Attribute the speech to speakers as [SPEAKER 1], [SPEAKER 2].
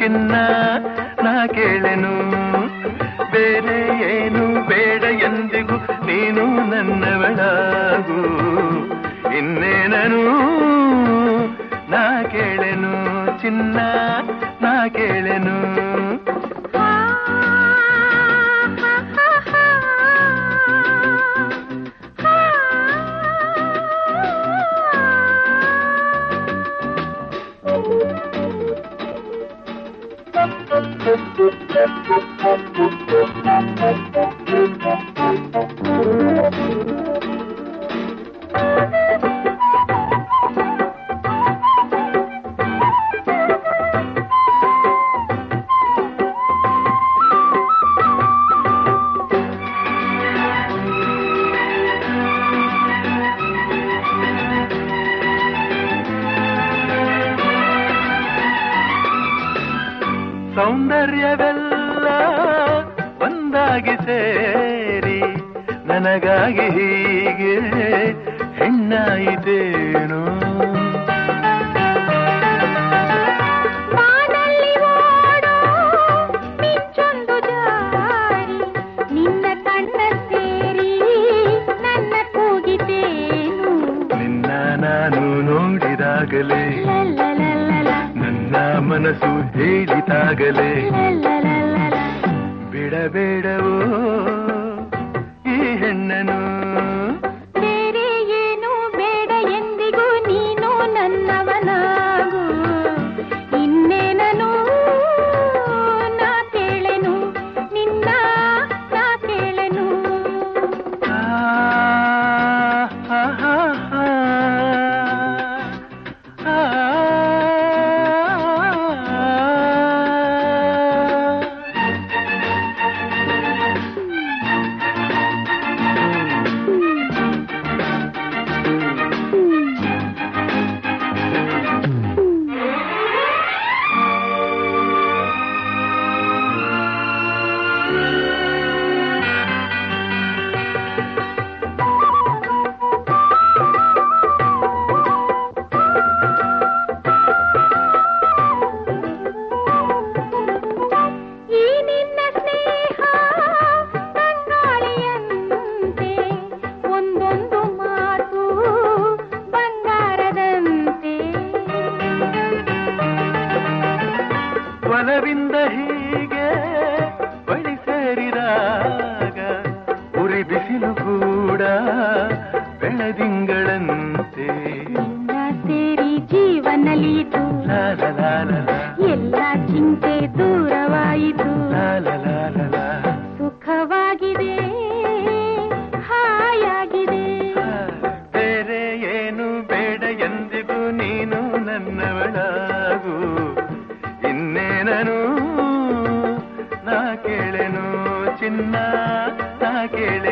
[SPEAKER 1] ಚಿನ್ನ ನಾ ಕೇಳೆನು ಬೇರೆ ಏನು ಬೇಡ ಎಂದಿಗೂ ನೀನು ನನ್ನವಳಾಗು ಇನ್ನೇನನು ನಾ ಕೇಳೆನು ಚಿನ್ನ ನಾ ಕೇಳೆನು ಸೌಂದರ್ಯವೆಲ್ಲ ಒಂದಾಗಿ ಸೇರಿ ನನಗಾಗಿ ಹೀಗೆ ಹೆಣ್ಣಾಯಿತೇನು
[SPEAKER 2] ಬಾನಲ್ಲಿ ಓಡೋ ಮಿಂಚೊಂದು ಜಾರಿ ನಿನ್ನ ಕಣ್ಣ ಸೇರಿ ನನ್ನ ಕೂಗಿತೇನು
[SPEAKER 1] ನಿನ್ನ ನಾನು ನೋಡಿದಾಗಲೇ
[SPEAKER 2] ಲಲ್ಲಲಲ್ಲಲ,
[SPEAKER 1] ನನ್ನ ಮನಸ್ಸು ಹೇಳಿದಾಗಲೇ
[SPEAKER 2] ಲಲ್ಲಲಲ್ಲಲ.
[SPEAKER 1] ಬಿಡಬೇಡವೋ ಈ ಹೆಣ್ಣನು
[SPEAKER 2] ಬೇರೆ ಏನು ಬೇಡ ಎಂದಿಗೂ ನೀನು ನನ್ನವನಾಗು ಇನ್ನೇನನು ನಾ ಕೇಳೆನು ನಿನ್ನ ನಾ ಕೇಳೆನು
[SPEAKER 1] ಆ, ಆ, ಆ, ಆ, ಆ,
[SPEAKER 2] ಈ ನಿನ್ನ ಸ್ನೇಹ ತಂಗಾಳಿಯಂತೆ ಒಂದೊಂದು ಮಾತು ಬಂಗಾರದಂತೆ
[SPEAKER 1] ಒಲವಿಂದ ಹೀಗೆ ಬಳಿ ಸೇರಿದಾಗ ಉರಿ ಬಿಸಿಲು ಕೂಡ ಬೆಳದಿಂಗಳಂತೆ
[SPEAKER 2] ಎಲ್ಲ ಸೇರಿ ಜೀವನಲಿತು
[SPEAKER 1] ಲಾ ಲಾ ಲಾ ಲಾ ಲಾ,
[SPEAKER 2] ಎಲ್ಲ ಚಿಂತೆ ದೂರವಾಯಿತು
[SPEAKER 1] ಲಾ ಲಾ ಲಾ ಲಾ ಲಾ.
[SPEAKER 2] ಸುಖವಾಗಿದೆ ಹಾಯಾಗಿದೆ
[SPEAKER 1] ಬೇರೆ ಏನು ಬೇಡ ಎಂದಿಗೂ ನೀನು ನನ್ನವಳಾಗು ಇನ್ನೇನನು ನಾ ಕೇಳೆನು ಚಿನ್ನ ನಾ ಕೇಳೆ